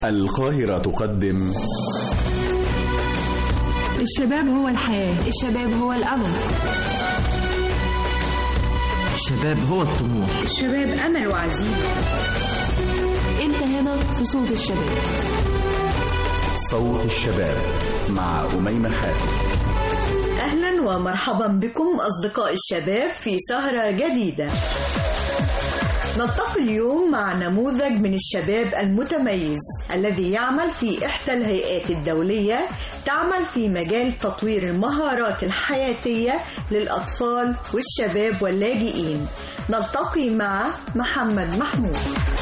القاهرة تقدم الشباب هو الحياة الشباب هو الأمل الشباب هو الطموح الشباب أمل وعزيمة أنت هنا في صوت الشباب صوت الشباب مع أميمة حاتم أهلا ومرحبا بكم أصدقاء الشباب في سهرة جديدة نلتقي اليوم مع نموذج من الشباب المتميز الذي يعمل في إحدى الهيئات الدولية تعمل في مجال تطوير المهارات الحياتية للأطفال والشباب واللاجئين نلتقي مع محمد محمود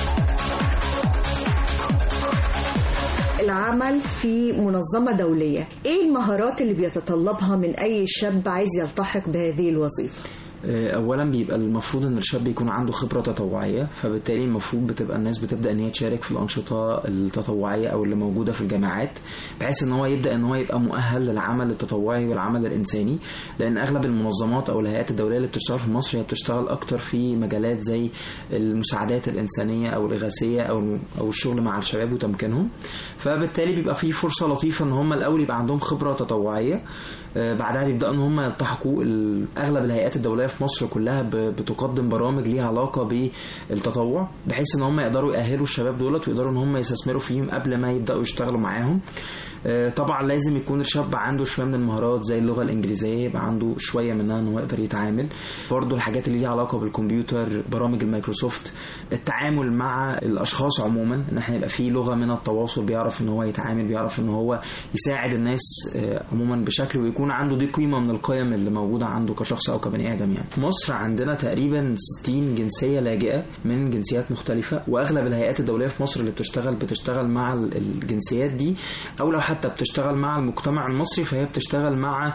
العمل في منظمة دولية إيه المهارات اللي بيتطلبها من أي شاب عايز يلتحق بهذه الوظيفة؟ اولا بيبقى المفروض ان الشاب يكون عنده خبره تطوعيه فبالتالي المفروض بتبقى الناس بتبدا ان هي تشارك في الانشطه التطوعيه او اللي موجوده في الجامعات بحيث ان هو يبدا ان هو يبقى مؤهل للعمل التطوعي والعمل الانساني لان اغلب المنظمات او الهيئات الدوليه اللي بتشتغل في مصر هي بتشتغل اكتر في مجالات زي المساعدات الانسانيه او الاغاثيه او او الشغل مع الشباب وتمكينهم فبالتالي بيبقى في فرصه لطيفه ان هم الاول يبقى عندهم خبره تطوعيه بعدها بيبداوا ان هم يلتحقوا اغلب الهيئات الدوليه في مصر كلها بتقدم برامج ليها علاقه بالتطوع بحيث ان هم يقدروا يأهلوا الشباب دولت ويقدروا ان هم يستثمروا فيهم قبل ما يبداوا يشتغلوا معاهم طبعا لازم يكون الشاب عنده شويه من المهارات زي اللغه الانجليزيه يبقى عنده شويه منها ان هو يقدر يتعامل برضه الحاجات اللي ليها علاقه بالكمبيوتر برامج المايكروسوفت التعامل مع الاشخاص عموما ان احنا يبقى في لغه من التواصل بيعرف ان هو يتعامل بيعرف ان هو يساعد الناس عموما بشكل ويكون عنده دي قيمه من القيم اللي موجوده عنده كشخص او كبني ادم يعني في مصر عندنا تقريبا 60 جنسيه لاجئه من جنسيات مختلفه واغلب الهيئات الدوليه في مصر اللي بتشتغل بتشتغل مع الجنسيات دي او لو حتى بتشتغل مع المجتمع المصري فهي بتشتغل مع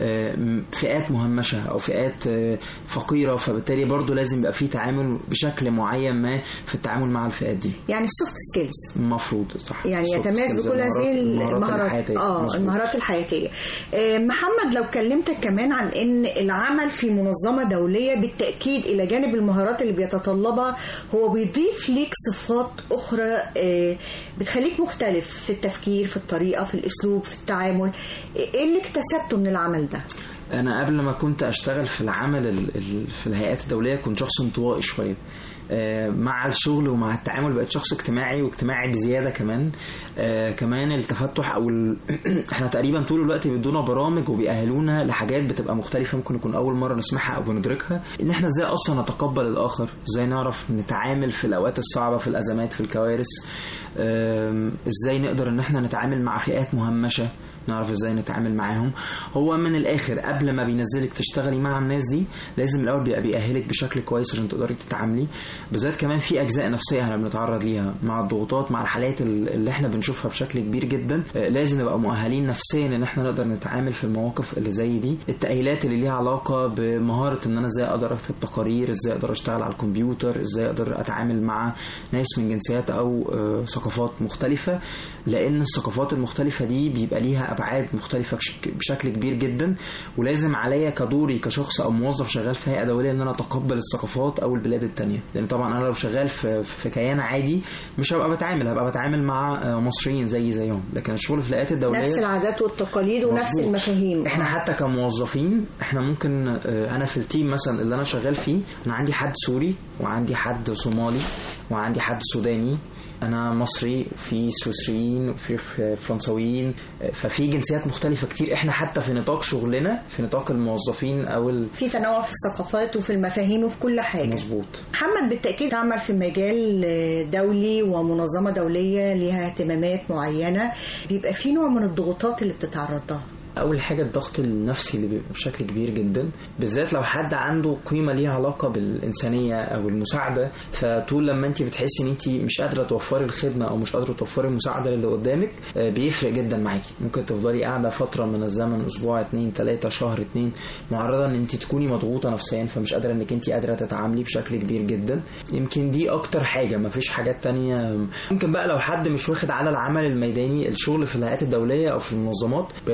فئات مهمشه او فئات فقيره فبالتالي برضو لازم يبقى في تعامل بشكل معين ما في التعامل مع الفئات دي يعني السوفت سكيلز المفروض صح يعني يتميز بكل هذه المهارات اه المهارات الحياتيه محمد لو كلمتك كمان عن ان العمل في منظمه دوليه بالتاكيد الى جانب المهارات اللي بيتطلبها هو بيضيف ليك صفات اخرى بتخليك مختلف في التفكير في الطريقه في الاسلوب في التعامل ايه اللي اكتسبته من العمل ده انا قبل ما كنت اشتغل في العمل في الهيئات الدوليه كنت شخص انطوائي شويه مع الشغل ومع التعامل بقيت شخص اجتماعي واجتماعي بزياده كمان آه كمان التفتح او ال... احنا تقريبا طول الوقت بيدونا برامج وبيأهلونا لحاجات بتبقى مختلفه ممكن نكون اول مره نسمعها او بندركها ان احنا ازاي اصلا نتقبل الاخر ازاي نعرف نتعامل في الاوقات الصعبه في الازمات في الكوارث آه ازاي نقدر ان احنا نتعامل مع فئات مهمشه نعرف ازاي نتعامل معاهم هو من الاخر قبل ما بينزلك تشتغلي مع الناس دي لازم الاول بيبقى بيأهلك بشكل كويس عشان تقدري تتعاملي بالذات كمان في اجزاء نفسيه احنا بنتعرض ليها مع الضغوطات مع الحالات اللي احنا بنشوفها بشكل كبير جدا لازم نبقى مؤهلين نفسيا ان احنا نقدر نتعامل في المواقف اللي زي دي التأهيلات اللي ليها علاقه بمهاره ان انا ازاي اقدر اكتب تقارير ازاي اقدر اشتغل على الكمبيوتر ازاي اقدر اتعامل مع ناس من جنسيات او ثقافات مختلفه لان الثقافات المختلفه دي بيبقى ليها ابعاد مختلفه بشكل كبير جدا ولازم عليا كدوري كشخص او موظف شغال في هيئه دوليه ان انا اتقبل الثقافات او البلاد التانية لان طبعا انا لو شغال في, في كيان عادي مش هبقى بتعامل هبقى بتعامل مع مصريين زي زيهم لكن الشغل في الهيئات الدوليه نفس العادات والتقاليد ونفس مظبوط. المفاهيم احنا حتى كموظفين احنا ممكن انا في التيم مثلا اللي انا شغال فيه انا عندي حد سوري وعندي حد صومالي وعندي حد سوداني انا مصري في سويسريين وفي فرنساويين ففي جنسيات مختلفه كتير احنا حتى في نطاق شغلنا في نطاق الموظفين او ال... في تنوع في الثقافات وفي المفاهيم وفي كل حاجه مظبوط محمد بالتاكيد تعمل في مجال دولي ومنظمه دوليه ليها اهتمامات معينه بيبقى في نوع من الضغوطات اللي بتتعرض لها اول حاجه الضغط النفسي اللي بيبقى بشكل كبير جدا بالذات لو حد عنده قيمه ليها علاقه بالانسانيه او المساعده فطول لما انت بتحسي ان انت مش قادره توفري الخدمه او مش قادره توفري المساعده اللي قدامك بيفرق جدا معاكي ممكن تفضلي قاعده فتره من الزمن اسبوع اتنين تلاته شهر اتنين معرضه ان انت تكوني مضغوطه نفسيا فمش قادره انك انت قادره تتعاملي بشكل كبير جدا يمكن دي اكتر حاجه مفيش حاجات تانية ممكن بقى لو حد مش واخد على العمل الميداني الشغل في الهيئات الدوليه او في المنظمات بيتطلب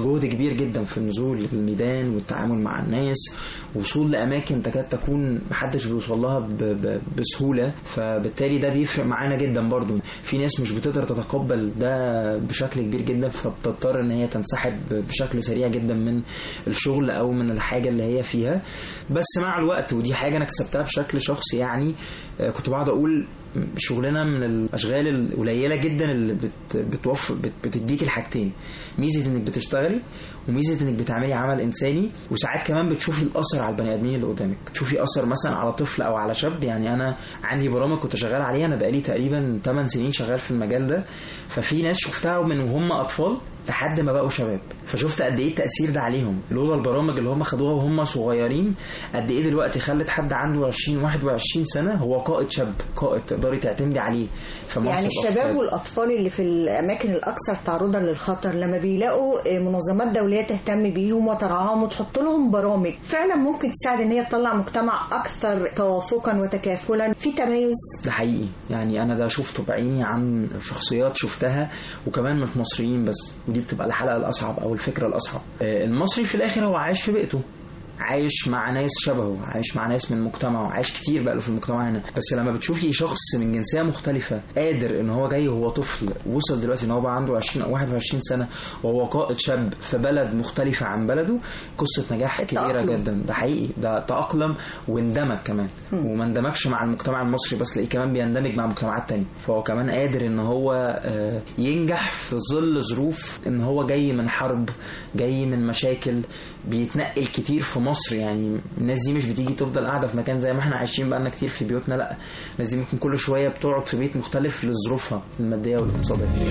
جهد كبير جدا في النزول للميدان والتعامل مع الناس وصول لاماكن تكاد تكون محدش بيوصل لها بسهوله فبالتالي ده بيفرق معانا جدا برضو في ناس مش بتقدر تتقبل ده بشكل كبير جدا فبتضطر ان هي تنسحب بشكل سريع جدا من الشغل او من الحاجه اللي هي فيها بس مع الوقت ودي حاجه انا اكتسبتها بشكل شخصي يعني كنت بقعد اقول شغلنا من الاشغال القليله جدا اللي بت بتوفر بت بتديك الحاجتين ميزه انك بتشتغلي وميزه انك بتعملي عمل انساني وساعات كمان بتشوفي الاثر على البني ادمين اللي قدامك تشوفي اثر مثلا على طفل او على شاب يعني انا عندي برامج كنت شغال عليها انا بقالي تقريبا 8 سنين شغال في المجال ده ففي ناس شفتها من وهم اطفال لحد ما بقوا شباب فشفت قد ايه التاثير ده عليهم لولا البرامج اللي هم خدوها وهم صغيرين قد ايه دلوقتي خلت حد عنده 20 21 سنه هو قائد شاب قائد تقدري تعتمدي عليه في يعني الشباب والاطفال اللي في الاماكن الاكثر تعرضا للخطر لما بيلاقوا منظمات دوليه تهتم بيهم وترعاهم وتحط لهم برامج فعلا ممكن تساعد ان هي تطلع مجتمع اكثر توافقا وتكافلا في تميز ده حقيقي يعني انا ده شفته بعيني عن شخصيات شفتها وكمان مش مصريين بس ودي بتبقى الحلقه الاصعب او الفكره الاصعب المصري في الاخر هو عايش في بيئته عايش مع ناس شبهه عايش مع ناس من مجتمعه عايش كتير بقى له في المجتمع هنا بس لما بتشوفي شخص من جنسيه مختلفه قادر ان هو جاي وهو طفل وصل دلوقتي ان هو بقى عنده 20 او 21 سنه وهو قائد شاب في بلد مختلفه عن بلده قصه نجاح كبيره جدا ده حقيقي ده تاقلم واندمج كمان وما اندمجش مع المجتمع المصري بس تلاقيه كمان بيندمج مع مجتمعات تانية فهو كمان قادر ان هو ينجح في ظل ظروف ان هو جاي من حرب جاي من مشاكل بيتنقل كتير في مصر يعني الناس دي مش بتيجي تفضل قاعده في مكان زي ما احنا عايشين بقالنا كتير في بيوتنا لا الناس دي ممكن كل شويه بتقعد في بيت مختلف لظروفها الماديه والاقتصاديه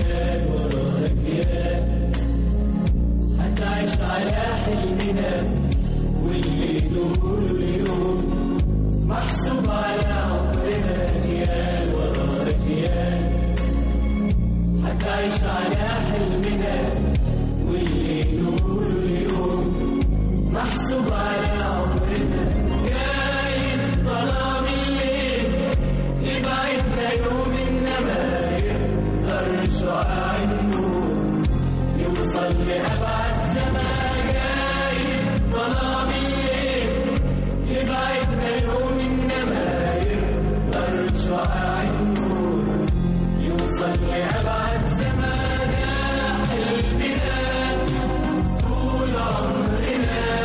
هتعيش على حلمنا واللي نقوله اليوم محسوب على عمرنا اجيال ورا اجيال هتعيش على حلمنا واللي نقوله اليوم محسوب على عمرنا جايز ظلام الليل يبعدنا يوم انما يقدر شعاع النور يوصل لأبعد زمان جايز ظلام الليل يبعدنا يوم انما يقدر شعاع النور يوصل لأبعد زمان حلمنا طول عمرنا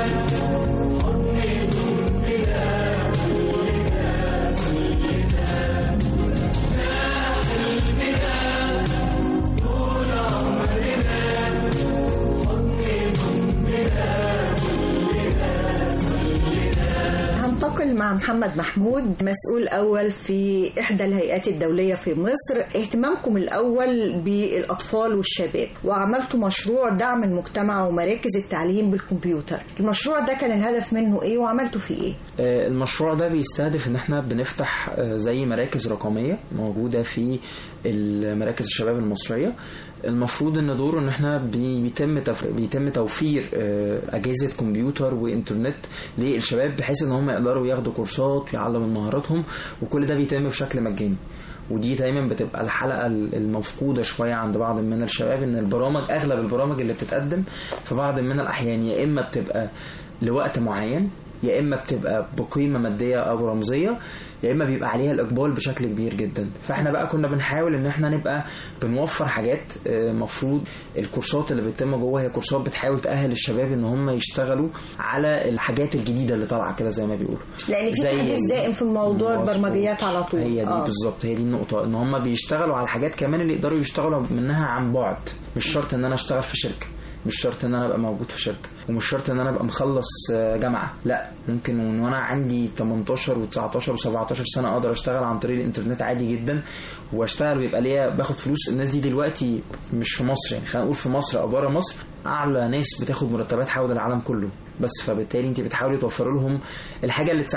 هنتقل مع محمد محمود مسؤول أول في إحدى الهيئات الدولية في مصر اهتمامكم الأول بالأطفال والشباب وعملتوا مشروع دعم المجتمع ومراكز التعليم بالكمبيوتر المشروع ده كان الهدف منه إيه وعملتوا فيه إيه؟ المشروع ده بيستهدف ان احنا بنفتح زي مراكز رقمية موجودة في المراكز الشباب المصرية المفروض ان دوره ان احنا بيتم بيتم توفير اجهزه كمبيوتر وانترنت للشباب بحيث ان هم يقدروا ياخدوا كورسات ويعلموا مهاراتهم وكل ده بيتم بشكل مجاني ودي دايما بتبقى الحلقه المفقوده شويه عند بعض من الشباب ان البرامج اغلب البرامج اللي بتتقدم في بعض من الاحيان يا اما بتبقى لوقت معين يا اما بتبقى بقيمه ماديه او رمزيه يا اما بيبقى عليها الاقبال بشكل كبير جدا فاحنا بقى كنا بنحاول ان احنا نبقى بنوفر حاجات مفروض الكورسات اللي بتتم جوه هي كورسات بتحاول تاهل الشباب ان هم يشتغلوا على الحاجات الجديده اللي طالعه كده زي ما بيقولوا لان في حديث دائم في الموضوع البرمجيات على طول هي دي آه. بالظبط هي دي النقطه ان هم بيشتغلوا على حاجات كمان اللي يقدروا يشتغلوا منها عن بعد مش شرط ان انا اشتغل في شركه مش شرط ان انا ابقى موجود في شركه ومش شرط ان انا ابقى مخلص جامعه لا ممكن من وانا عندي 18 و19 و17 سنه اقدر اشتغل عن طريق الانترنت عادي جدا واشتغل ويبقى ليا باخد فلوس الناس دي دلوقتي مش في مصر يعني خلينا نقول في مصر او بره مصر اعلى ناس بتاخد مرتبات حول العالم كله بس فبالتالي انت بتحاولي توفر لهم الحاجه اللي تساعده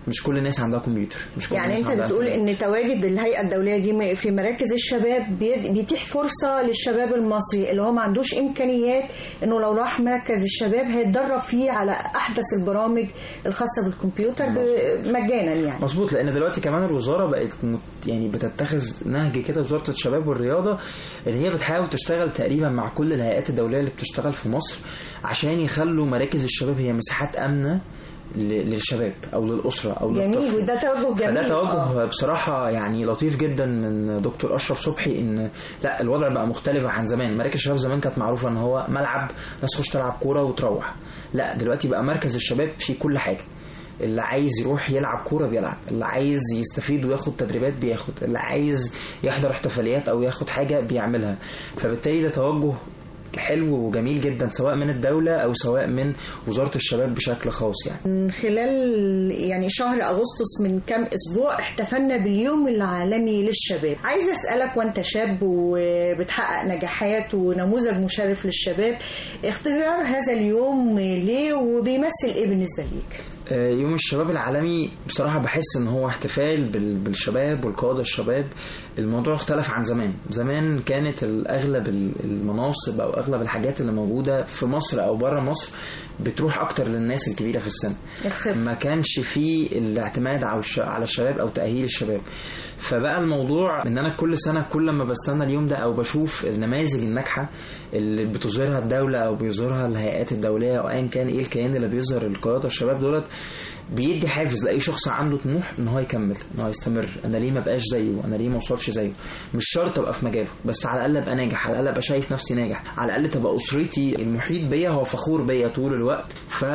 مش كل الناس عندها كمبيوتر مش كل يعني انت بتقول ان تواجد الهيئه الدوليه دي في مراكز الشباب بيتيح فرصه للشباب المصري اللي هو ما عندوش امكانيات انه لو راح مركز الشباب هيتدرب فيه على احدث البرامج الخاصه بالكمبيوتر مجانا يعني مظبوط لان دلوقتي كمان الوزاره بقت يعني بتتخذ نهج كده وزاره الشباب والرياضه اللي هي بتحاول تشتغل تقريبا مع كل الهيئات الدوليه اللي بتشتغل في مصر عشان يخلوا مراكز الشباب هي مساحات امنه للشباب او للاسره او جميل وده توجه جميل فده توجه آه. بصراحه يعني لطيف جدا من دكتور اشرف صبحي ان لا الوضع بقى مختلف عن زمان مراكز الشباب زمان كانت معروفه ان هو ملعب ناس تخش تلعب كوره وتروح لا دلوقتي بقى مركز الشباب فيه كل حاجه اللي عايز يروح يلعب كوره بيلعب اللي عايز يستفيد وياخد تدريبات بياخد اللي عايز يحضر احتفاليات او ياخد حاجه بيعملها فبالتالي ده توجه حلو وجميل جدا سواء من الدولة أو سواء من وزارة الشباب بشكل خاص يعني من خلال يعني شهر أغسطس من كام أسبوع احتفلنا باليوم العالمي للشباب عايز أسألك وأنت شاب وبتحقق نجاحات ونموذج مشرف للشباب اختيار هذا اليوم ليه وبيمثل إيه بالنسبة ليك؟ يوم الشباب العالمي بصراحة بحس ان هو احتفال بالشباب والقادة الشباب الموضوع اختلف عن زمان زمان كانت اغلب المناصب او اغلب الحاجات اللي موجودة في مصر او بره مصر بتروح اكتر للناس الكبيرة في السن ما كانش فيه الاعتماد على الشباب او تأهيل الشباب فبقى الموضوع ان انا كل سنه كل ما بستنى اليوم ده او بشوف النماذج الناجحه اللي بتظهرها الدوله او بيظهرها الهيئات الدوليه او ايا كان ايه الكيان اللي بيظهر القياده الشباب دولت بيدي حافز لاي شخص عنده طموح ان هو يكمل ان هو يستمر انا ليه ما بقاش زيه انا ليه ما اوصلش زيه مش شرط ابقى في مجاله بس على الاقل ابقى ناجح على الاقل ابقى شايف نفسي ناجح على الاقل تبقى اسرتي المحيط بيا هو فخور بيا طول الوقت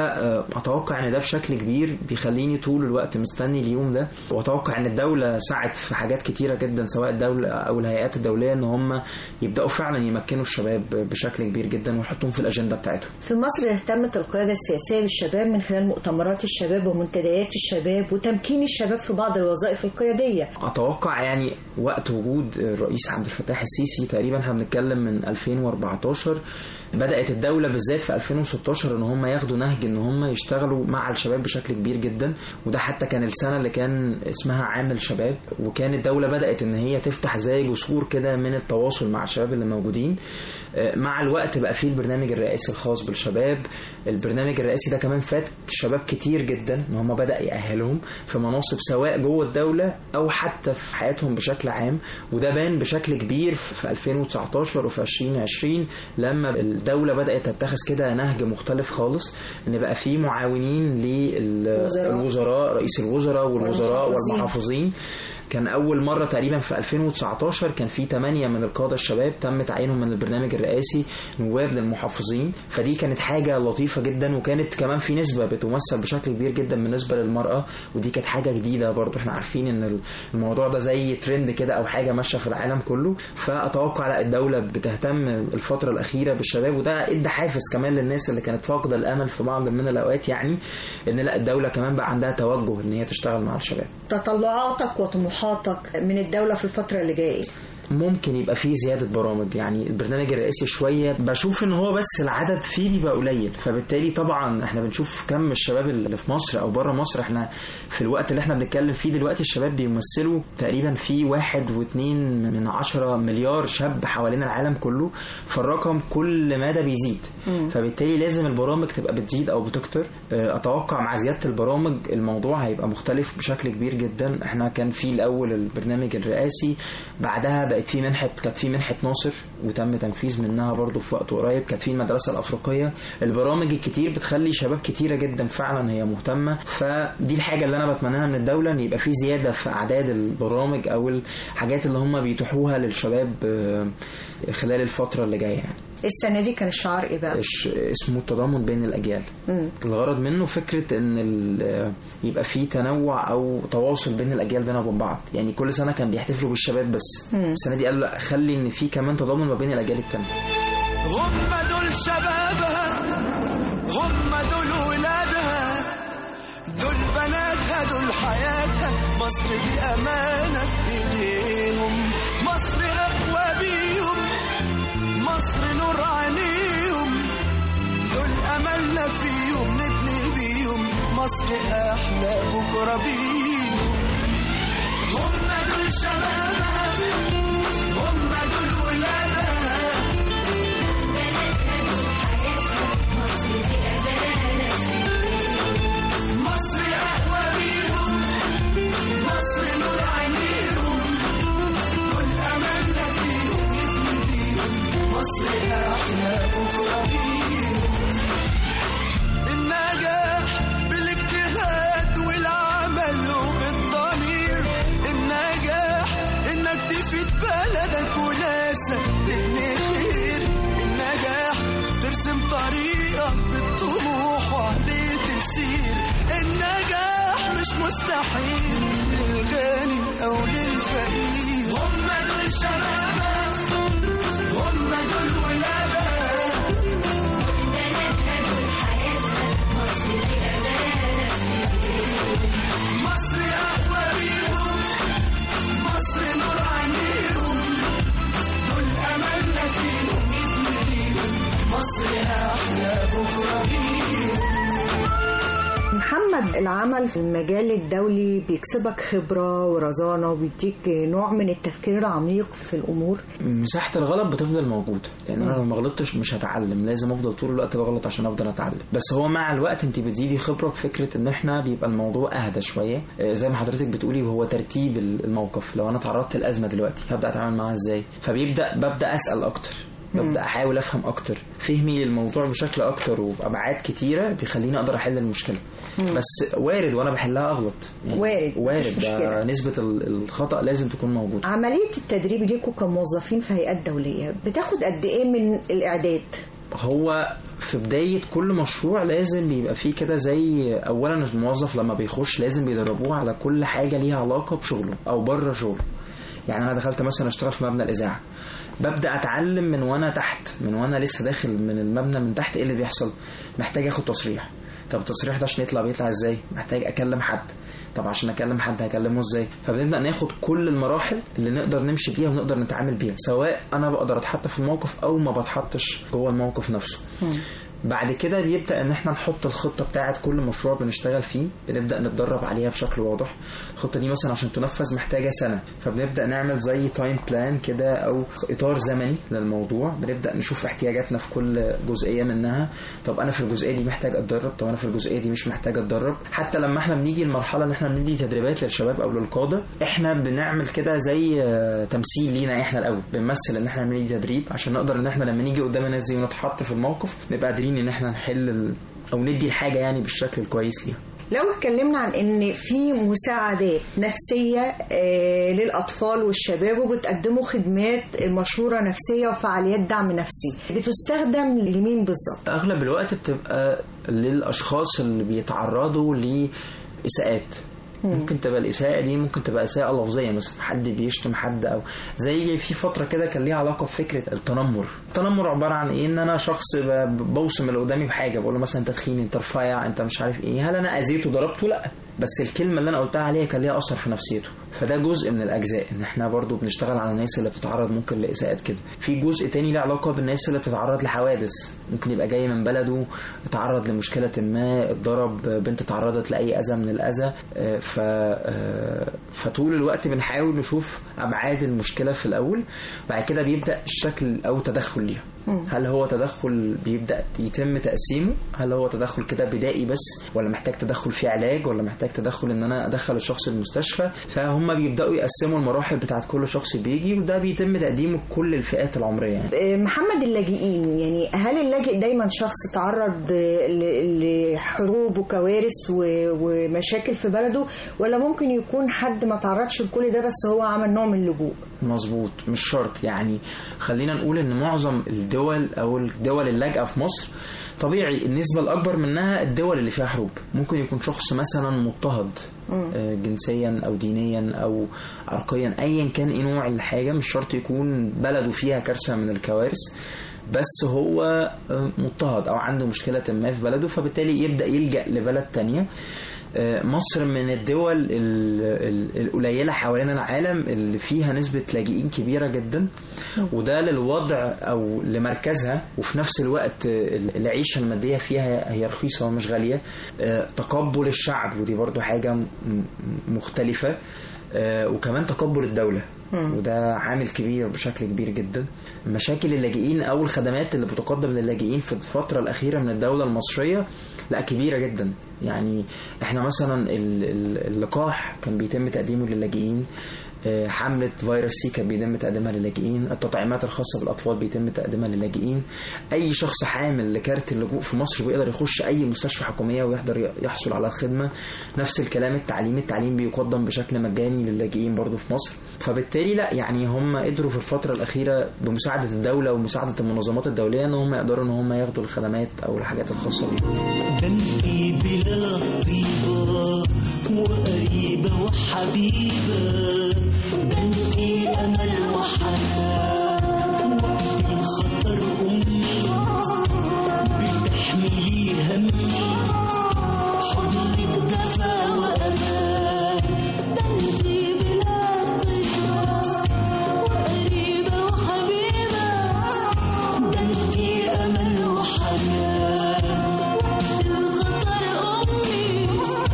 فاتوقع ان ده بشكل كبير بيخليني طول الوقت مستني اليوم ده واتوقع ان الدوله سعت في حاجات كتيره جدا سواء الدوله او الهيئات الدوليه ان هم يبداوا فعلا يمكنوا الشباب بشكل كبير جدا ويحطوهم في الاجنده بتاعتهم في مصر اهتمت القياده السياسيه بالشباب من خلال مؤتمرات الشباب ومنتديات الشباب وتمكين الشباب في بعض الوظائف القياديه اتوقع يعني وقت وجود الرئيس عبد الفتاح السيسي تقريبا احنا بنتكلم من 2014 بدات الدوله بالذات في 2016 ان هم ياخدوا نهج ان هم يشتغلوا مع الشباب بشكل كبير جدا وده حتى كان السنه اللي كان اسمها عامل شباب وكان الدوله بدات ان هي تفتح زي جسور كده من التواصل مع الشباب اللي موجودين مع الوقت بقى فيه البرنامج الرئاسي الخاص بالشباب البرنامج الرئاسي ده كمان فات شباب كتير جدا ان هم بدا يأهلهم في مناصب سواء جوه الدوله او حتى في حياتهم بشكل عام وده بان بشكل كبير في 2019 وفي 2020 لما الدوله بدات تتخذ كده نهج مختلف خالص ان بقى في معاونين للوزراء رئيس الوزراء والوزراء والمحافظين كان أول مرة تقريبا في 2019 كان في 8 من القادة الشباب تم تعيينهم من البرنامج الرئاسي نواب للمحافظين فدي كانت حاجة لطيفة جدا وكانت كمان في نسبة بتمثل بشكل كبير جدا بالنسبة للمرأة ودي كانت حاجة جديدة برضو احنا عارفين ان الموضوع ده زي ترند كده أو حاجة ماشية في العالم كله فأتوقع لا الدولة بتهتم الفترة الأخيرة بالشباب وده ادى حافز كمان للناس اللي كانت فاقدة الأمل في بعض من الأوقات يعني ان لا الدولة كمان بقى عندها توجه ان هي تشتغل مع الشباب تطلعاتك وطموحاتك من الدولة في الفترة اللي جاية ممكن يبقى فيه زيادة برامج يعني البرنامج الرئاسي شوية بشوف ان هو بس العدد فيه بيبقى قليل فبالتالي طبعا احنا بنشوف كم الشباب اللي في مصر او بره مصر احنا في الوقت اللي احنا بنتكلم فيه دلوقتي الشباب بيمثلوا تقريبا في واحد واثنين من عشرة مليار شاب حوالين العالم كله فالرقم كل مدى بيزيد م. فبالتالي لازم البرامج تبقى بتزيد او بتكتر اتوقع مع زيادة البرامج الموضوع هيبقى مختلف بشكل كبير جدا احنا كان في الاول البرنامج الرئاسي بعدها بقت في منحة كانت في منحة ناصر وتم تنفيذ منها برضو في وقت قريب كانت في المدرسة الأفريقية البرامج الكتير بتخلي شباب كتيرة جدا فعلا هي مهتمة فدي الحاجة اللي أنا بتمناها من الدولة إن يبقى في زيادة في أعداد البرامج أو الحاجات اللي هم بيتيحوها للشباب خلال الفترة اللي جاية يعني السنة دي كان الشعار ايه بقى؟ اسمه التضامن بين الأجيال مم. الغرض منه فكرة ان يبقى في تنوع او تواصل بين الأجيال بينها وبين بعض يعني كل سنة كان بيحتفلوا بالشباب بس مم. السنة دي قالوا لا خلي ان في كمان تضامن ما بين الأجيال التانية هم دول شبابها هم دول ولادها دول بناتها دول حياتها مصر دي أمانة في إيديهم مصر أقوى بيهم مصر نور عينيهم دول أملنا فيهم نبني بيهم مصر احلى بكره بيهم هم دول شبابها هم دول ولادها مصر أقوى بيهم مصر نور عينيهم كل أملنا فيهم نبني بيهم مصر أحلى بكرة بيهم النجاح بالاجتهاد والعمل وبالضمير النجاح إنك تفيد بلدك وناسك تبني خير النجاح ترسم طريقك بالطموح وعليه تسير النجاح مش مستحيل للغني أو للفقير هم دول شبابها هم دول ولادها مصر أقوى بيهم مصر نور عينيهم دول أملنا فيهم نبني بيهم مصر أحلى بكرة بيهم محمد العمل في المجال الدولي بيكسبك خبرة ورزانة وبيديك نوع من التفكير العميق في الأمور مساحة الغلط بتفضل موجودة لأن أنا لو ما غلطتش مش هتعلم لازم أفضل طول الوقت بغلط عشان أفضل أتعلم بس هو مع الوقت أنت بتزيدي خبرة بفكرة إن إحنا بيبقى الموضوع أهدى شوية آه، زي ما حضرتك بتقولي وهو ترتيب الموقف لو أنا تعرضت لأزمة دلوقتي هبدأ أتعامل معاها إزاي فبيبدأ ببدأ أسأل أكتر ببدا احاول افهم اكتر فهمي للموضوع بشكل اكتر وبابعاد كتيره بيخليني اقدر احل المشكله بس وارد وانا بحلها اغلط وارد، مفيش وارد مشكلة. ده نسبه ال- الخطا لازم تكون موجوده عملية التدريب ليكوا كموظفين في هيئات دولية بتاخد قد إيه من الإعداد؟ هو في بداية كل مشروع لازم بيبقى فيه كده زي أولا الموظف لما بيخش لازم بيدربوه على كل حاجة ليها علاقة بشغله أو بره شغله يعني أنا دخلت مثلا أشتغل في مبنى الإذاعة ببدأ أتعلم من وأنا تحت من وأنا لسه داخل من المبنى من تحت إيه اللي بيحصل محتاج آخد تصريح طب التصريح ده عشان يطلع بيطلع ازاي محتاج اكلم حد طب عشان اكلم حد هكلمه ازاي فبنبدا ناخد كل المراحل اللي نقدر نمشي بيها ونقدر نتعامل بيها سواء انا بقدر اتحط في الموقف او ما بتحطش جوه الموقف نفسه بعد كده بيبدا ان احنا نحط الخطه بتاعه كل مشروع بنشتغل فيه بنبدا نتدرب عليها بشكل واضح الخطه دي مثلا عشان تنفذ محتاجه سنه فبنبدا نعمل زي تايم بلان كده او اطار زمني للموضوع بنبدا نشوف احتياجاتنا في كل جزئيه منها طب انا في الجزئيه دي محتاج اتدرب طب انا في الجزئيه دي مش محتاج اتدرب حتى لما احنا بنيجي المرحله ان احنا بندي تدريبات للشباب او للقاده احنا بنعمل كده زي آه، تمثيل لينا احنا الاول بنمثل ان احنا بندي تدريب عشان نقدر ان احنا لما نيجي قدام الناس دي ونتحط في الموقف نبقى قادرين ان احنا نحل ال... او ندي الحاجه يعني بالشكل الكويس ليها لو اتكلمنا عن ان في مساعدات نفسيه آه، للاطفال والشباب وبتقدموا خدمات مشوره نفسيه وفعاليات دعم نفسي بتستخدم لمين بالظبط اغلب الوقت بتبقى للاشخاص اللي بيتعرضوا لاساءات ممكن تبقى الاساءه دي ممكن تبقى اساءه لفظيه مثلا حد بيشتم حد او زي في فتره كده كان ليها علاقه بفكره التنمر التنمر عباره عن ايه ان انا شخص ب- بوصم اللي قدامي بحاجه بقول له مثلا انت تخين انت رفيع انت مش عارف ايه هل انا اذيته ضربته لا بس الكلمه اللي انا قلتها عليها كان ليها اثر في نفسيته فده جزء من الاجزاء ان احنا برضو بنشتغل على الناس اللي بتتعرض ممكن لاساءات كده في جزء تاني له علاقه بالناس اللي بتتعرض لحوادث ممكن يبقى جاي من بلده اتعرض لمشكله ما اتضرب بنت اتعرضت لاي اذى من الاذى آه، ف آه، فطول الوقت بنحاول نشوف ابعاد المشكله في الاول بعد كده بيبدا الشكل او تدخل ليها هل هو تدخل بيبدا يتم تقسيمه هل هو تدخل كده بدائي بس ولا محتاج تدخل فيه علاج ولا محتاج تدخل ان انا ادخل الشخص المستشفى فهم بيبداوا يقسموا المراحل بتاعت كل شخص بيجي وده بيتم تقديمه لكل الفئات العمريه يعني آه، محمد اللاجئين يعني هل اللاجئ دايما شخص تعرض آه، ل- لحروب وكوارث و- ومشاكل في بلده ولا ممكن يكون حد ما تعرضش لكل ده بس هو عمل نوع من اللجوء مظبوط مش شرط يعني خلينا نقول ان معظم الدول او الدول اللاجئه في مصر طبيعي النسبة الأكبر منها الدول اللي فيها حروب ممكن يكون شخص مثلا مضطهد آه، جنسيا أو دينيا أو عرقيا أيا كان إيه نوع الحاجة مش شرط يكون بلده فيها كارثة من الكوارث بس هو آه، مضطهد أو عنده مشكلة ما في بلده فبالتالي يبدأ يلجأ لبلد تانية مصر من الدول القليله حوالين العالم اللي فيها نسبه لاجئين كبيره جدا وده للوضع او لمركزها وفي نفس الوقت العيشه الماديه فيها هي رخيصه ومش غاليه تقبل الشعب ودي برضو حاجه مختلفه وكمان تقبل الدوله وده عامل كبير بشكل كبير جدا مشاكل اللاجئين او الخدمات اللي بتقدم للاجئين في الفتره الاخيره من الدوله المصريه لا كبيره جدا يعني احنا مثلا اللقاح كان بيتم تقديمه للاجئين حملة فيروس سي كان بيتم تقديمها للاجئين التطعيمات الخاصة بالأطفال بيتم تقديمها للاجئين أي شخص حامل لكارت اللجوء في مصر بيقدر يخش أي مستشفى حكومية ويقدر يحصل على الخدمة نفس الكلام التعليم التعليم بيقدم بشكل مجاني للاجئين برضو في مصر فبالتالي لا يعني هم قدروا في الفترة الأخيرة بمساعدة الدولة ومساعدة المنظمات الدولية إن هم يقدروا إن هم ياخدوا الخدمات أو الحاجات الخاصة بيهم وقريبة وحبيبة بنتي أمل وحنان وقت الخطر أمي بتحملي همي حضنك دفا وأمان بنتي بلاد وقريبة وحبيبة بنتي أمل وحنان وقت الخطر أمي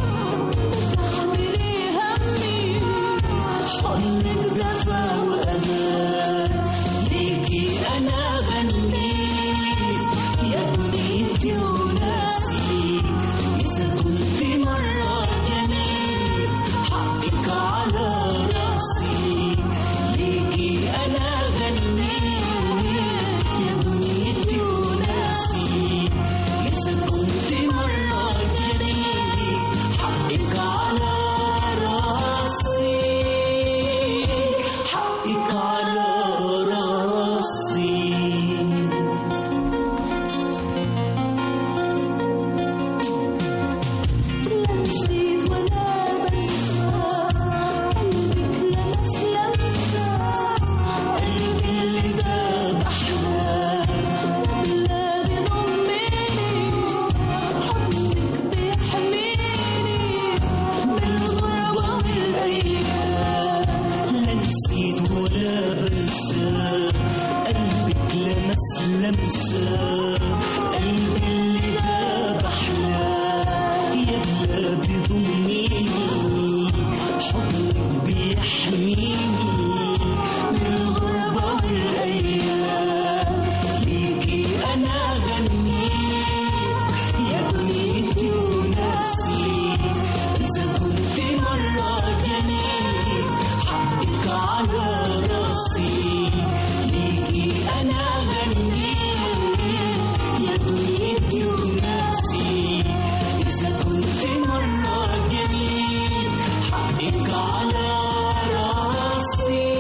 بتحملي همي حضنك دفا وأمان ليكي أنا غنيت يا دنيتي وناسي إذا كنت مرة جنيت حقك على راسي ليكي أنا غنيت يا دنيتي وناسي إذا كنت مرة جنيت حقك على راسي حقك على راسي نسيت ولا بنسى قلبك لمس لمسة قلبي اللي داب أحلام بلادي ضميني حضنك بيحميني من الغربة والأيام لا نسيت ولا بنسى قلبك لمس لمسة قلبي اللي داب أحلام يا بلادي ضميني حضنك بيحميني من الغربة والأيام ليكي أنا غنيت يا دنيتي وناسي إذا كنت مرة جنيت حقك على راسي ليكي أنا غنيت يا دنيتي وناسي إذا كنت مرة جنيت حقك على راسي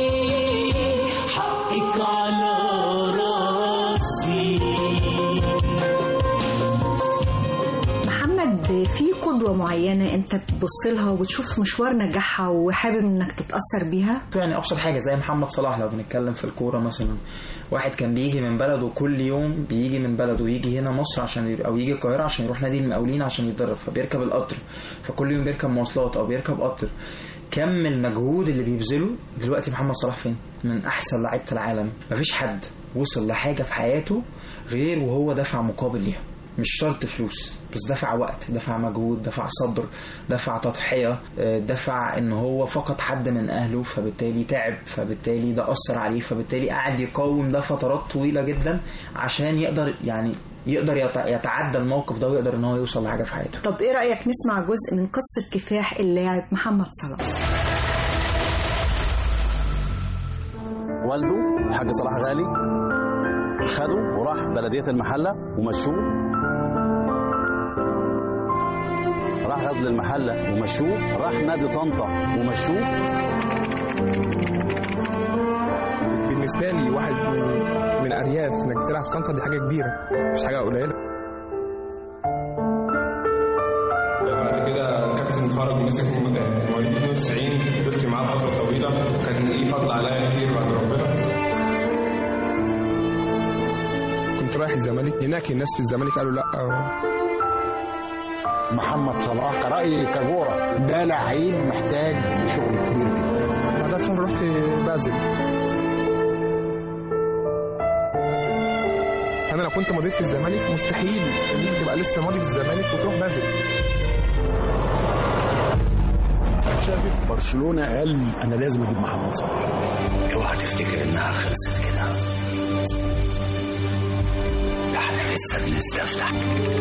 حقك على راسي محمد في قدوة معينة انت بتبص لها وبتشوف مشوار نجاحها وحابب انك تتأثر بيها يعني ابسط حاجه زي محمد صلاح لو بنتكلم في الكوره مثلا واحد كان بيجي من بلده كل يوم بيجي من بلده يجي هنا مصر عشان ير- او يجي القاهره عشان يروح نادي المقاولين عشان يتدرب فبيركب القطر فكل يوم بيركب مواصلات او بيركب قطر كم المجهود اللي بيبذله دلوقتي محمد صلاح فين من احسن لعيبه العالم مفيش حد وصل لحاجه في حياته غير وهو دفع مقابل ليها مش شرط فلوس بس دفع وقت دفع مجهود دفع صبر دفع تضحية آه، دفع ان هو فقد حد من اهله فبالتالي تعب فبالتالي ده اثر عليه فبالتالي قعد يقاوم ده فترات طويلة جدا عشان يقدر يعني يقدر يت- يتعدى الموقف ده ويقدر ان هو يوصل لحاجة في حياته طب ايه رأيك نسمع جزء من قصة كفاح اللاعب محمد صلاح والده الحاج صلاح غالي خده وراح بلديه المحله ومشوه راح غزل المحله ومشوه راح نادي طنطا ومشوه بالنسبه لي واحد من, من ارياف انك تلعب في طنطا دي حاجه كبيره مش حاجه قليله بعد كده كابتن فرج مسك مواليد 92 فضلت معاه فتره طويله كان ليه فضل عليا كتير بعد ربنا كنت رايح الزمالك هناك الناس في الزمالك قالوا لا محمد صلاح كرأي كجورة ده لعيب محتاج شغل كبير جدا بعدها بشهر رحت بازل انا لو كنت مضيت في الزمالك مستحيل ان انت تبقى لسه ماضي في الزمالك وتروح بازل شافي في برشلونه قال انا لازم اجيب محمد صلاح اوعى تفتكر انها خلصت كده ده احنا لسه بنستفتح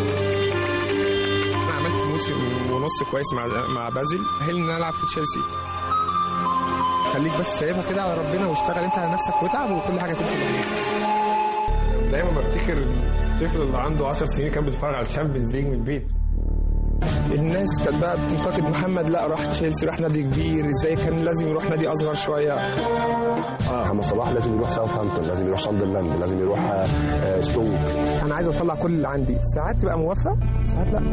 انا عملت موسم ونص كويس مع مع بازل هل ان انا العب في تشيلسي خليك بس سايبها كده على ربنا واشتغل انت على نفسك واتعب وكل حاجه تمشي معاك دايما بفتكر الطفل اللي عنده 10 سنين كان بيتفرج على الشامبيونز ليج من البيت الناس كانت بقى بتنتقد محمد لا راح تشيلسي راح نادي كبير ازاي كان لازم يروح نادي اصغر شويه اه محمد صلاح لازم يروح ساوثهامبتون لازم يروح ساندرلاند لازم يروح آه ستوك انا عايز اطلع كل اللي عندي ساعات تبقى موفق ساعات لا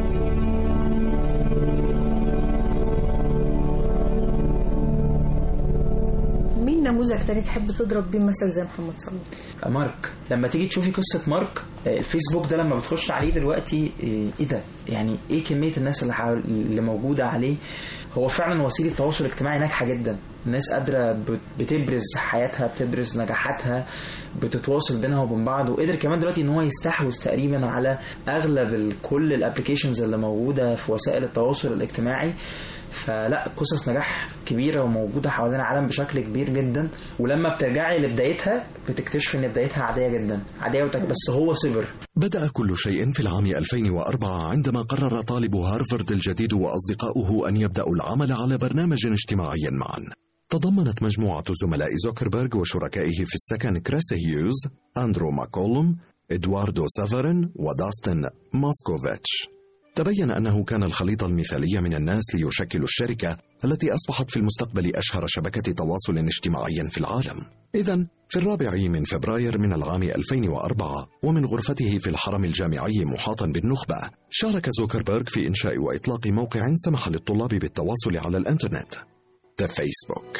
مين نموذج تاني تحب تضرب بيه مثل زي محمد صلاح مارك لما تيجي تشوفي قصه مارك الفيسبوك ده لما بتخش عليه دلوقتي ايه ده يعني ايه كميه الناس اللي حاول اللي موجوده عليه هو فعلا وسيله تواصل اجتماعي ناجحه جدا الناس قادره بتبرز حياتها بتبرز نجاحاتها بتتواصل بينها وبين بعض وقدر كمان دلوقتي ان هو يستحوذ تقريبا على اغلب كل الابلكيشنز اللي موجوده في وسائل التواصل الاجتماعي فلا قصص نجاح كبيره وموجوده حوالين العالم بشكل كبير جدا ولما بترجعي لبدايتها بتكتشفي ان بدايتها عاديه جدا عاديه بس هو صبر بدأ كل شيء في العام 2004 عندما قرر طالب هارفارد الجديد وأصدقاؤه أن يبدأوا العمل على برنامج اجتماعي معا تضمنت مجموعة زملاء زوكربيرج وشركائه في السكن كريس هيوز، أندرو ماكولوم، إدواردو سافرين وداستن ماسكوفيتش تبين أنه كان الخليط المثالي من الناس ليشكلوا الشركة التي أصبحت في المستقبل أشهر شبكة تواصل اجتماعي في العالم إذا في الرابع من فبراير من العام 2004 ومن غرفته في الحرم الجامعي محاطا بالنخبة شارك زوكربيرغ في إنشاء وإطلاق موقع سمح للطلاب بالتواصل على الإنترنت The فيسبوك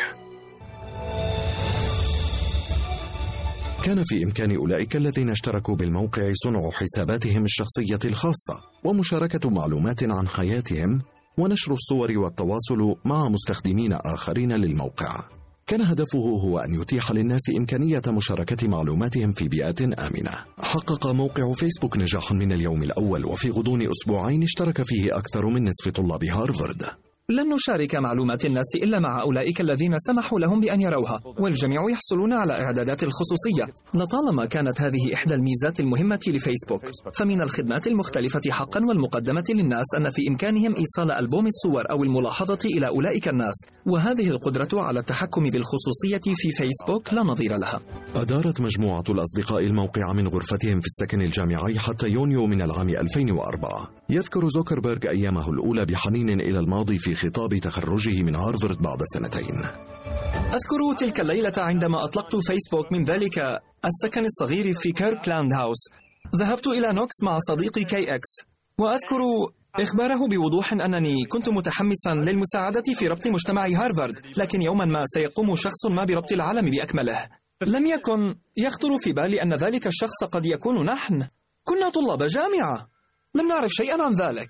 كان في إمكان أولئك الذين اشتركوا بالموقع صنع حساباتهم الشخصية الخاصة ومشاركة معلومات عن حياتهم ونشر الصور والتواصل مع مستخدمين آخرين للموقع. كان هدفه هو أن يتيح للناس إمكانية مشاركة معلوماتهم في بيئات آمنة. حقق موقع فيسبوك نجاحا من اليوم الأول وفي غضون أسبوعين اشترك فيه أكثر من نصف طلاب هارفارد. لن نشارك معلومات الناس إلا مع أولئك الذين سمحوا لهم بأن يروها والجميع يحصلون على إعدادات الخصوصية لطالما كانت هذه إحدى الميزات المهمة لفيسبوك فمن الخدمات المختلفة حقا والمقدمة للناس أن في إمكانهم إيصال ألبوم الصور أو الملاحظة إلى أولئك الناس وهذه القدرة على التحكم بالخصوصية في فيسبوك لا نظير لها أدارت مجموعة الأصدقاء الموقع من غرفتهم في السكن الجامعي حتى يونيو من العام 2004 يذكر زوكربيرغ أيامه الأولى بحنين إلى الماضي في خطاب تخرجه من هارفارد بعد سنتين أذكر تلك الليلة عندما أطلقت فيسبوك من ذلك السكن الصغير في كيركلاند هاوس ذهبت إلى نوكس مع صديقي كي إكس وأذكر إخباره بوضوح أنني كنت متحمسا للمساعدة في ربط مجتمع هارفارد لكن يوما ما سيقوم شخص ما بربط العالم بأكمله لم يكن يخطر في بالي أن ذلك الشخص قد يكون نحن كنا طلاب جامعة لم نعرف شيئا عن ذلك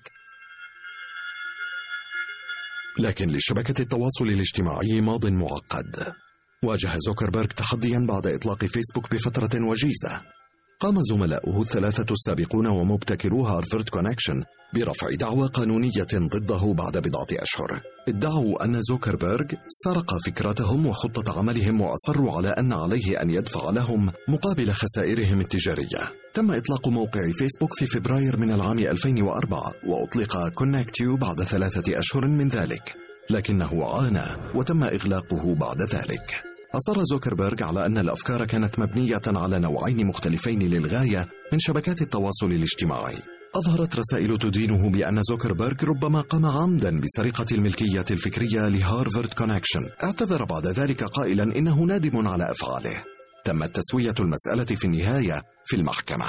لكن لشبكة التواصل الاجتماعي ماض معقد واجه زوكربيرغ تحديا بعد إطلاق فيسبوك بفترة وجيزة قام زملاؤه الثلاثة السابقون ومبتكرو هارفارد كونكشن برفع دعوى قانونية ضده بعد بضعة أشهر ادعوا أن زوكربيرغ سرق فكرتهم وخطة عملهم وأصروا على أن عليه أن يدفع لهم مقابل خسائرهم التجارية تم إطلاق موقع فيسبوك في فبراير من العام 2004 وأطلق كونكتيو بعد ثلاثة أشهر من ذلك لكنه عانى وتم إغلاقه بعد ذلك أصر زوكربيرغ على أن الأفكار كانت مبنية على نوعين مختلفين للغاية من شبكات التواصل الاجتماعي أظهرت رسائل تدينه بأن زوكربيرغ ربما قام عمدا بسرقة الملكية الفكرية لهارفارد كونكشن اعتذر بعد ذلك قائلا إنه نادم على أفعاله تمت تسوية المسألة في النهاية في المحكمة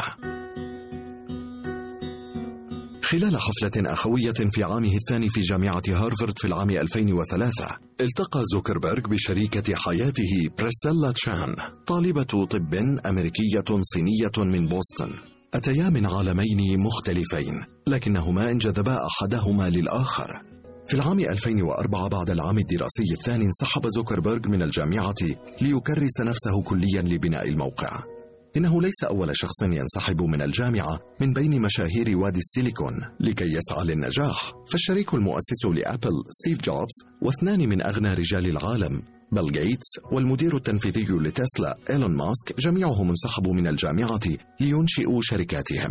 خلال حفلة أخوية في عامه الثاني في جامعة هارفارد في العام 2003 التقى زوكربيرغ بشريكة حياته بريسيلا تشان طالبة طب أمريكية صينية من بوسطن أتيا من عالمين مختلفين لكنهما انجذبا أحدهما للآخر في العام 2004 بعد العام الدراسي الثاني انسحب زوكربيرغ من الجامعة ليكرس نفسه كليا لبناء الموقع إنه ليس أول شخص ينسحب من الجامعة من بين مشاهير وادي السيليكون لكي يسعى للنجاح فالشريك المؤسس لأبل ستيف جوبز واثنان من أغنى رجال العالم بيل جيتس والمدير التنفيذي لتسلا إيلون ماسك جميعهم انسحبوا من الجامعة لينشئوا شركاتهم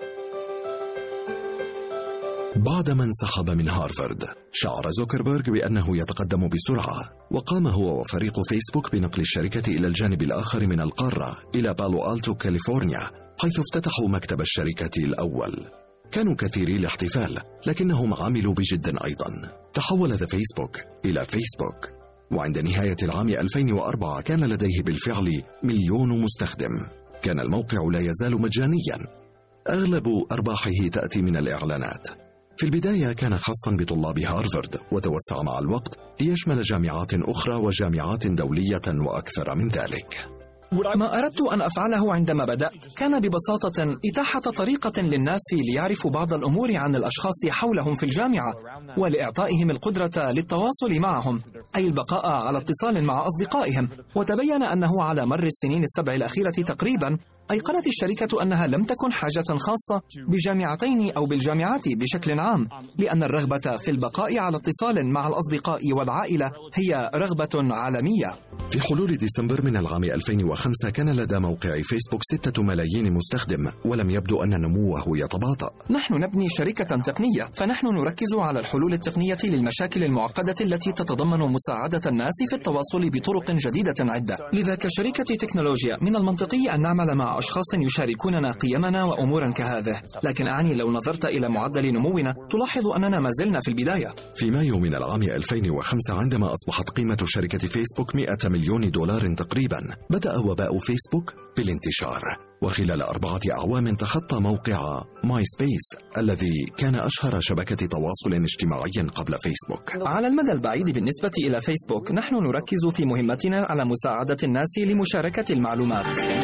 بعدما انسحب من هارفارد شعر زوكربيرغ بأنه يتقدم بسرعة وقام هو وفريق فيسبوك بنقل الشركة إلى الجانب الآخر من القارة إلى بالو ألتو كاليفورنيا حيث افتتحوا مكتب الشركة الأول كانوا كثيري الاحتفال لكنهم عملوا بجد أيضا تحول ذا فيسبوك إلى فيسبوك وعند نهاية العام 2004 كان لديه بالفعل مليون مستخدم كان الموقع لا يزال مجانيا أغلب أرباحه تأتي من الإعلانات في البداية كان خاصا بطلاب هارفارد وتوسع مع الوقت ليشمل جامعات أخرى وجامعات دولية وأكثر من ذلك ما أردت أن أفعله عندما بدأت كان ببساطة إتاحة طريقة للناس ليعرفوا بعض الأمور عن الأشخاص حولهم في الجامعة ولإعطائهم القدرة للتواصل معهم أي البقاء على اتصال مع أصدقائهم وتبين أنه على مر السنين السبع الأخيرة تقريبا أيقنت الشركة أنها لم تكن حاجة خاصة بجامعتين أو بالجامعات بشكل عام لأن الرغبة في البقاء على اتصال مع الأصدقاء والعائلة هي رغبة عالمية في حلول ديسمبر من العام 2005 كان لدى موقع فيسبوك ستة ملايين مستخدم ولم يبدو أن نموه يتباطأ نحن نبني شركة تقنية فنحن نركز على الحلول التقنية للمشاكل المعقدة التي تتضمن مساعدة الناس في التواصل بطرق جديدة عدة لذا كشركة تكنولوجيا من المنطقي أن نعمل مع أشخاص يشاركوننا قيمنا وأمورا كهذه لكن أعني لو نظرت إلى معدل نمونا تلاحظ أننا ما زلنا في البداية في مايو من العام 2005 عندما أصبحت قيمة شركة فيسبوك 100 مليون دولار تقريبا بدأ وباء فيسبوك بالانتشار وخلال أربعة أعوام تخطى موقع ماي سبيس الذي كان أشهر شبكة تواصل اجتماعي قبل فيسبوك على المدى البعيد بالنسبة إلى فيسبوك نحن نركز في مهمتنا على مساعدة الناس لمشاركة المعلومات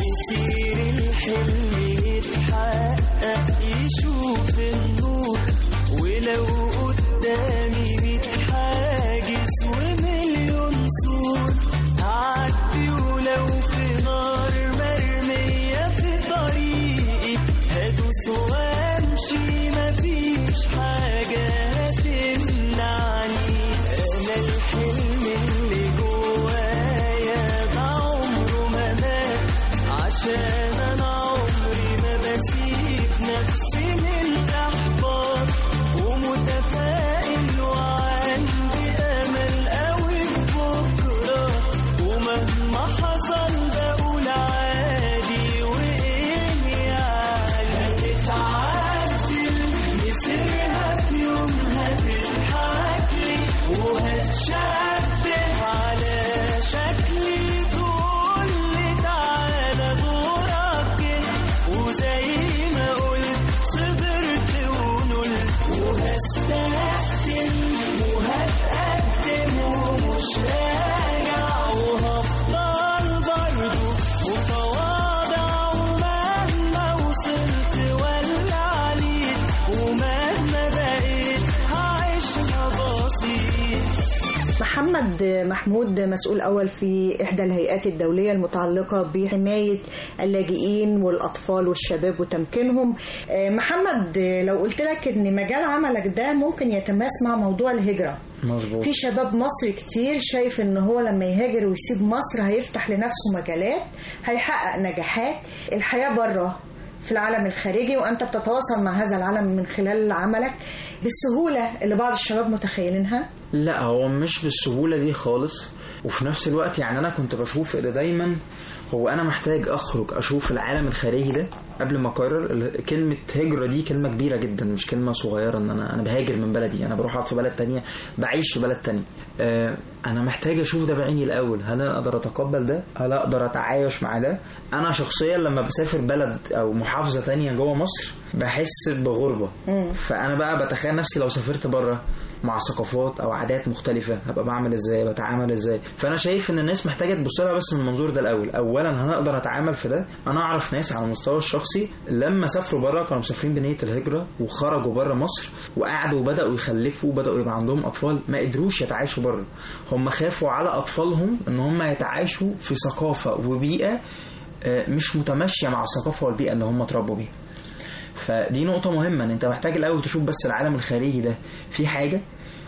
يشوف النور ولو قدامي ميت حاجز ومليون سور هعدي ولو في نار مرمية في طريقي هدوس وامشي مفيش حاجة هتمنعني أنا الحلم اللي جوايا ده عمره ما مات عشان أنا عمري ما بسيب نفسي من الإحباط ومتفائل وعندي أمل قوي في بكرة ومهما حصل بقول عادي وإيه يعني هتتعدل مصيرها في يوم هتضحك لي وهتشبه على شكلي تقول لي تعالى دورك جه وزي ما قلت صبرت ونلت وهستخدم وهتقدم ومش راجع وهفضل برضه متواضع ومهما وصلت ولا عليت ومهما بقيت هعيشها بسيط محمد محمود مسؤول أول في إحدى الهيئات الدولية المتعلقة بحماية اللاجئين والأطفال والشباب وتمكينهم آه، محمد آه، لو قلت لك إن مجال عملك ده ممكن يتماس مع موضوع الهجرة مظبوط في شباب مصري كتير شايف ان هو لما يهاجر ويسيب مصر هيفتح لنفسه مجالات هيحقق نجاحات الحياة بره في العالم الخارجي وانت بتتواصل مع هذا العالم من خلال عملك بالسهولة اللي بعض الشباب متخيلينها لا هو مش بالسهولة دي خالص وفي نفس الوقت يعني أنا كنت بشوف إن دايما هو أنا محتاج أخرج أشوف العالم الخارجي ده قبل ما أقرر ال- كلمة هجرة دي كلمة كبيرة جدا مش كلمة صغيرة إن أنا أنا بهاجر من بلدي أنا بروح أقعد في بلد تانية بعيش في بلد تانية آه أنا محتاج أشوف ده بعيني الأول هل أنا أقدر أتقبل ده هل أقدر أتعايش مع ده أنا شخصيا لما بسافر بلد أو محافظة تانية جوه مصر بحس بغربة فأنا بقى بتخيل نفسي لو سافرت بره مع ثقافات او عادات مختلفه هبقى بعمل ازاي بتعامل ازاي فانا شايف ان الناس محتاجه تبص لها بس من المنظور ده الاول اولا هنقدر اتعامل في ده انا اعرف ناس على المستوى الشخصي لما سافروا بره كانوا مسافرين بنيه الهجره وخرجوا بره مصر وقعدوا وبداوا يخلفوا وبداوا يبقى عندهم اطفال ما قدروش يتعايشوا بره هم خافوا على اطفالهم ان هم يتعايشوا في ثقافه وبيئه مش متماشيه مع الثقافه والبيئه اللي هم اتربوا بيها فدي نقطة مهمة ان انت محتاج الاول تشوف بس العالم الخارجي ده في حاجة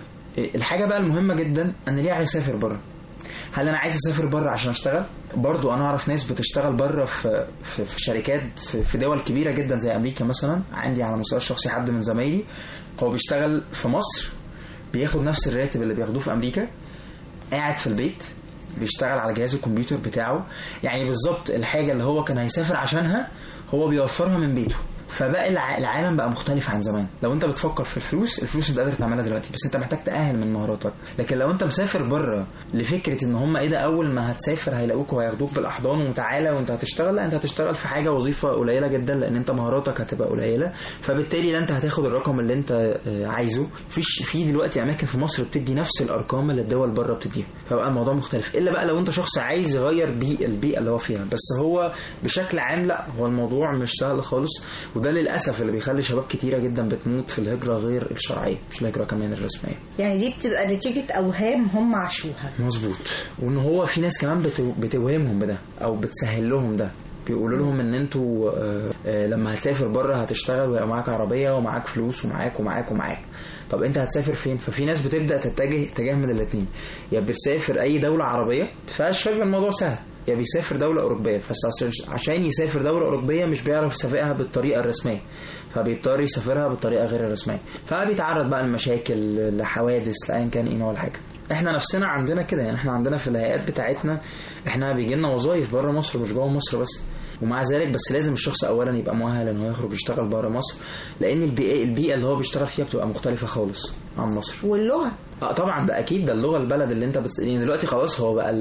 الحاجة بقى المهمة جدا انا ليه عايز اسافر بره هل انا عايز اسافر بره عشان اشتغل برضو انا اعرف ناس بتشتغل بره في, في, في شركات في, في دول كبيره جدا زي امريكا مثلا عندي على المستوى الشخصي حد من زمايلي هو بيشتغل في مصر بياخد نفس الراتب اللي بياخدوه في امريكا قاعد في البيت بيشتغل على جهاز الكمبيوتر بتاعه يعني بالظبط الحاجه اللي هو كان هيسافر عشانها هو بيوفرها من بيته فبقى العالم بقى مختلف عن زمان لو انت بتفكر في الفلوس الفلوس انت قادر تعملها دلوقتي بس انت محتاج تاهل من مهاراتك لكن لو انت مسافر بره لفكره ان هم ايه ده اول ما هتسافر هيلاقوك وهياخدوك بالاحضان وتعالى وانت هتشتغل لا انت هتشتغل في حاجه وظيفه قليله جدا لان انت مهاراتك هتبقى قليله فبالتالي لا انت هتاخد الرقم اللي انت عايزه فيش في دلوقتي اماكن في مصر بتدي نفس الارقام اللي الدول بره بتديها فبقى الموضوع مختلف الا بقى لو انت شخص عايز يغير بيئه البيئه اللي هو فيها بس هو بشكل عام لا هو الموضوع مش سهل خالص وده للاسف اللي بيخلي شباب كتيرة جدا بتموت في الهجرة غير الشرعية مش الهجرة كمان الرسمية يعني دي بتبقى نتيجة أوهام هم عاشوها مظبوط وإن هو في ناس كمان بتوهمهم بده أو بتسهل لهم ده بيقولوا لهم ان انتوا آه آه لما هتسافر بره هتشتغل ويبقى معاك عربيه ومعاك فلوس ومعاك ومعاك ومعاك طب انت هتسافر فين ففي ناس بتبدا تتجه اتجاه من الاثنين يا بتسافر اي دوله عربيه فالشكل الموضوع سهل يا بيسافر دولة أوروبية بس عشان يسافر دولة أوروبية مش بيعرف يسافرها بالطريقة الرسمية فبيضطر يسافرها بالطريقة غير الرسمية فبيتعرض بقى لمشاكل لحوادث لأيا كان إيه نوع الحاجة احنا نفسنا عندنا كده يعني احنا عندنا في الهيئات بتاعتنا احنا بيجي لنا وظايف بره مصر مش جوه مصر بس ومع ذلك بس لازم الشخص اولا يبقى مؤهل ان هو يخرج يشتغل بره مصر لان البيئه البيئه اللي هو بيشتغل فيها بتبقى مختلفه خالص عن مصر واللغه اه طبعا ده اكيد ده اللغه البلد اللي انت بتس... يعني دلوقتي خلاص هو بقى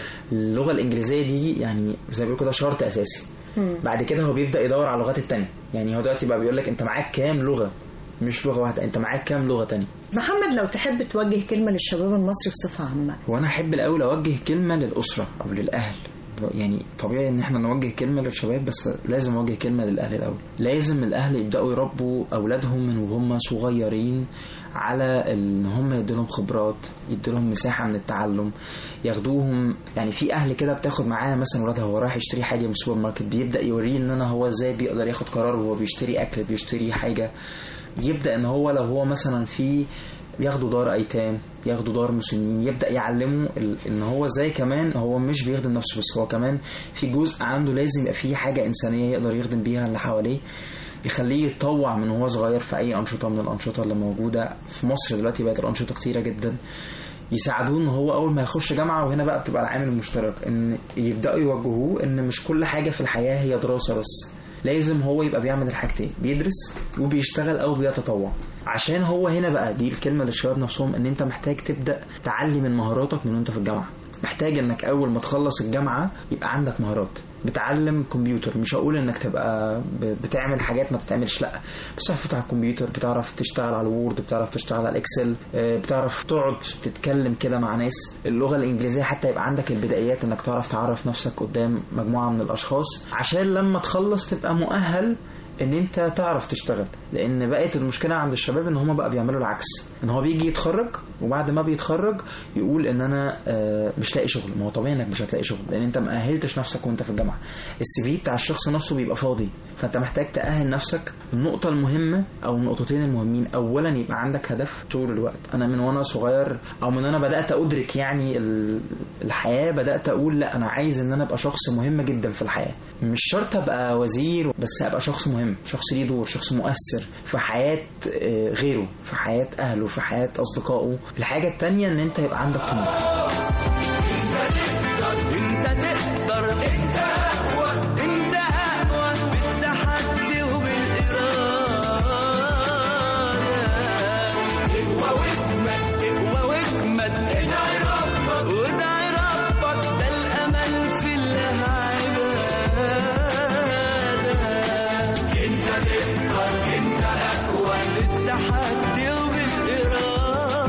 اللغه الانجليزيه دي يعني زي ما بيقولوا كده شرط اساسي مم. بعد كده هو بيبدا يدور على اللغات التانية يعني هو دلوقتي بقى بيقول لك انت معاك كام لغه مش لغه واحده انت معاك كام لغه تانية محمد لو تحب توجه كلمه للشباب المصري بصفه عامه وانا احب الاول اوجه كلمه للاسره او للاهل يعني طبيعي ان احنا نوجه كلمه للشباب بس لازم نوجه كلمه للاهل الاول لازم الاهل يبداوا يربوا اولادهم من وهم صغيرين على ان هم يديلهم خبرات يديلهم مساحه من التعلم ياخدوهم يعني في اهل كده بتاخد معاه مثلا ولادها هو رايح يشتري حاجه من السوبر ماركت بيبدا يوريه ان انا هو ازاي بيقدر ياخد قرار وهو بيشتري اكل بيشتري حاجه يبدا ان هو لو هو مثلا في ياخدوا دار ايتام ياخدوا دار مسنين يبدا يعلمه ان هو ازاي كمان هو مش بيخدم نفسه بس هو كمان في جزء عنده لازم يبقى فيه حاجه انسانيه يقدر يخدم بيها اللي حواليه يخليه يتطوع من وهو صغير في اي انشطه من الانشطه اللي موجوده في مصر دلوقتي بقت الانشطه كتيره جدا يساعدوه ان هو اول ما يخش جامعه وهنا بقى بتبقى العامل المشترك ان يبداوا يوجهوه ان مش كل حاجه في الحياه هي دراسه بس لازم هو يبقى بيعمل الحاجتين بيدرس وبيشتغل او بيتطوع عشان هو هنا بقى دي الكلمه للشباب نفسهم ان انت محتاج تبدا تعلي من مهاراتك من وانت في الجامعه محتاج انك اول ما تخلص الجامعه يبقى عندك مهارات بتعلم كمبيوتر مش هقول انك تبقى بتعمل حاجات ما تتعملش لا بس تعرف تفتح الكمبيوتر بتعرف تشتغل على الوورد بتعرف تشتغل على الاكسل بتعرف تقعد تتكلم كده مع ناس اللغه الانجليزيه حتى يبقى عندك البدايات انك تعرف تعرف نفسك قدام مجموعه من الاشخاص عشان لما تخلص تبقى مؤهل ان انت تعرف تشتغل لان بقت المشكله عند الشباب ان هم بقى بيعملوا العكس ان هو بيجي يتخرج وبعد ما بيتخرج يقول ان انا مش لاقي شغل ما هو طبيعي انك مش هتلاقي شغل لان انت ما اهلتش نفسك وانت في الجامعه السي في بتاع الشخص نفسه بيبقى فاضي فانت محتاج تاهل نفسك النقطه المهمه او النقطتين المهمين اولا يبقى عندك هدف طول الوقت انا من وانا صغير او من انا بدات ادرك يعني الحياه بدات اقول لا انا عايز ان انا ابقى شخص مهم جدا في الحياه مش شرط ابقى وزير بس ابقى شخص مهم شخص ليه دور شخص مؤثر في حياة غيره في حياة أهله في حياة أصدقائه الحاجة التانية إن أنت يبقى عندك طموح أنت تقدر أنت أقوى أنت أقوى بالتحدي وبالإرادة اقوى واجمد اقوى واجمد ادعي ربك وادعي ربك ده الأمل في الله انت تقدر انت اقوى بالتحدي وبالإرادة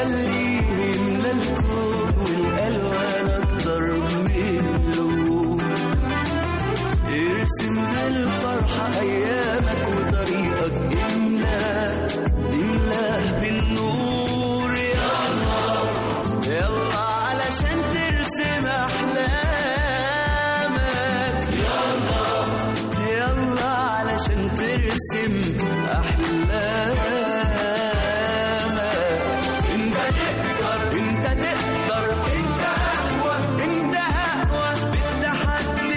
خليه يملى الكون والألوان أكتر منه ارسم للفرحة أيامك وطريقك املاه املاه بالنور يلا يلا علشان ترسم أحلامك يلا يلا علشان ترسم أحلامك انت تقدر انت تقدر انت أقوى انت أقوى بالتحدي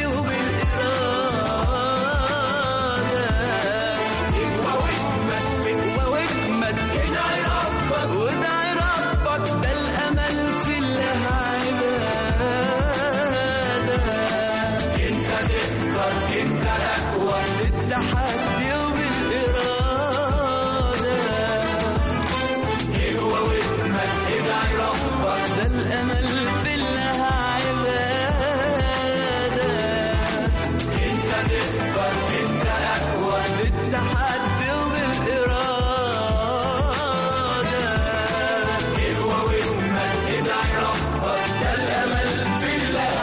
وبالإرادة اقوى واجمد اقوى واجمد ادعي ربك وادعي ربك ده الأمل في الله عبادة انت تقدر انت أقوى بالتحدي وبالإرادة اقوى واجمد ادعي ربك ده الأمل في الله عبادة انت تقدر انت أقوى بالتحدي وبالإرادة اقوى واجمد ادعي ربك ده الأمل في الله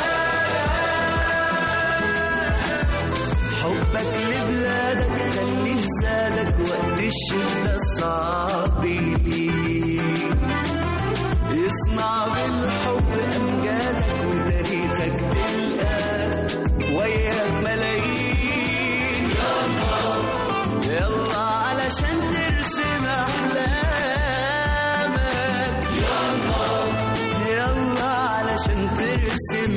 حبك لبلادك خليه زادك وقت الشدة الصعب ليك اصنع بالحب أمجادك وتاريخك تلقى وياك ملايين يلا يلا علشان ترسم أحلامك يلا يلا علشان ترسم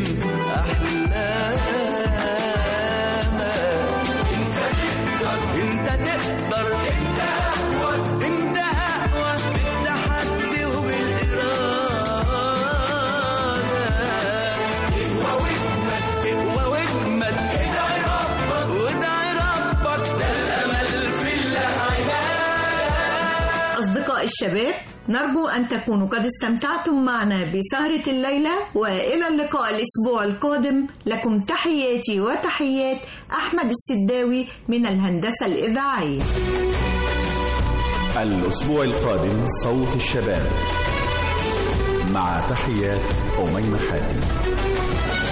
أحلامك انت تقدر انت تقدر انت اقوى انت اقوى بالتحدي وبالإرادة اقوى واجمد اقوى واجمد ادعي ربك وادعي ربك ده الأمل في الله أصدقاء الشباب نرجو أن تكونوا قد استمتعتم معنا بسهرة الليلة وإلى اللقاء الأسبوع القادم لكم تحياتي وتحيات أحمد السداوي من الهندسة الإذاعية الأسبوع القادم صوت الشباب مع تحيات أميمة حاتم